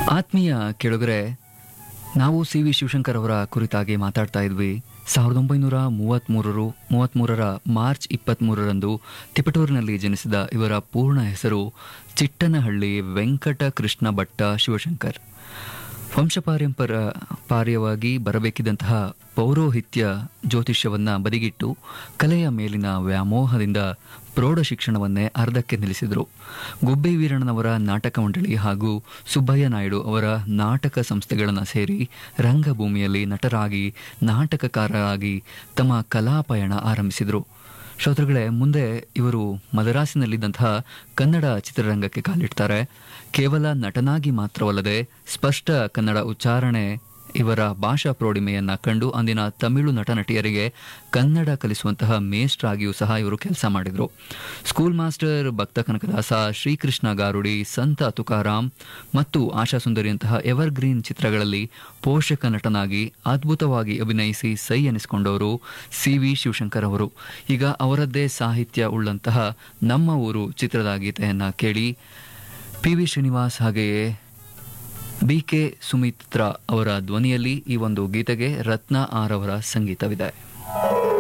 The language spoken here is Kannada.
ಆತ್ಮೀಯ ಕೆಳಗರೆ ನಾವು ಸಿ ವಿ ಶಿವಶಂಕರ್ ಅವರ ಕುರಿತಾಗಿ ಮಾತಾಡ್ತಾ ಇದ್ವಿ ಸಾವಿರದ ಒಂಬೈನೂರ ಮೂವತ್ತ್ಮೂರರು ಮೂವತ್ತ್ಮೂರರ ಮಾರ್ಚ್ ಇಪ್ಪತ್ತ್ಮೂರರಂದು ತಿಪಟೂರಿನಲ್ಲಿ ಜನಿಸಿದ ಇವರ ಪೂರ್ಣ ಹೆಸರು ಚಿಟ್ಟನಹಳ್ಳಿ ವೆಂಕಟ ಕೃಷ್ಣ ಭಟ್ಟ ಶಿವಶಂಕರ್ ವಂಶಪಾರಂಪರ ಪಾರ್ಯವಾಗಿ ಬರಬೇಕಿದ್ದಂತಹ ಪೌರೋಹಿತ್ಯ ಜ್ಯೋತಿಷ್ಯವನ್ನ ಬದಿಗಿಟ್ಟು ಕಲೆಯ ಮೇಲಿನ ವ್ಯಾಮೋಹದಿಂದ ಪ್ರೌಢ ಶಿಕ್ಷಣವನ್ನೇ ಅರ್ಧಕ್ಕೆ ನಿಲ್ಲಿಸಿದರು ಗುಬ್ಬಿ ವೀರಣ್ಣನವರ ನಾಟಕ ಮಂಡಳಿ ಹಾಗೂ ಸುಬ್ಬಯ್ಯ ನಾಯ್ಡು ಅವರ ನಾಟಕ ಸಂಸ್ಥೆಗಳನ್ನು ಸೇರಿ ರಂಗಭೂಮಿಯಲ್ಲಿ ನಟರಾಗಿ ನಾಟಕಕಾರರಾಗಿ ತಮ್ಮ ಕಲಾ ಪಯಣ ಆರಂಭಿಸಿದರು ಶ್ರೋತೃಗಳೇ ಮುಂದೆ ಇವರು ಮದರಾಸಿನಲ್ಲಿದ್ದಂತಹ ಕನ್ನಡ ಚಿತ್ರರಂಗಕ್ಕೆ ಕಾಲಿಡ್ತಾರೆ ಕೇವಲ ನಟನಾಗಿ ಮಾತ್ರವಲ್ಲದೆ ಸ್ಪಷ್ಟ ಕನ್ನಡ ಉಚ್ಚಾರಣೆ ಇವರ ಭಾಷಾ ಪ್ರೌಢಿಮೆಯನ್ನ ಕಂಡು ಅಂದಿನ ತಮಿಳು ನಟ ನಟಿಯರಿಗೆ ಕನ್ನಡ ಕಲಿಸುವಂತಹ ಮೇಸ್ಟ್ರ್ ಆಗಿಯೂ ಸಹ ಇವರು ಕೆಲಸ ಮಾಡಿದರು ಸ್ಕೂಲ್ ಮಾಸ್ಟರ್ ಭಕ್ತ ಕನಕದಾಸ ಶ್ರೀಕೃಷ್ಣ ಗಾರುಡಿ ಸಂತ ತುಕಾರಾಮ್ ಮತ್ತು ಆಶಾ ಸುಂದರಿಯಂತಹ ಎವರ್ ಗ್ರೀನ್ ಚಿತ್ರಗಳಲ್ಲಿ ಪೋಷಕ ನಟನಾಗಿ ಅದ್ಭುತವಾಗಿ ಅಭಿನಯಿಸಿ ಸೈ ಎನಿಸಿಕೊಂಡವರು ಸಿ ವಿ ಶಿವಶಂಕರ್ ಅವರು ಈಗ ಅವರದ್ದೇ ಸಾಹಿತ್ಯ ಉಳ್ಳಂತಹ ನಮ್ಮ ಊರು ಚಿತ್ರದ ಗೀತೆಯನ್ನ ಕೇಳಿ ಪಿ ವಿ ಶ್ರೀನಿವಾಸ್ ಹಾಗೆಯೇ ಬಿ ಕೆ ಸುಮಿತ್ರಾ ಅವರ ಧ್ವನಿಯಲ್ಲಿ ಈ ಒಂದು ಗೀತೆಗೆ ರತ್ನ ಆರ್ ಅವರ ಸಂಗೀತವಿದೆ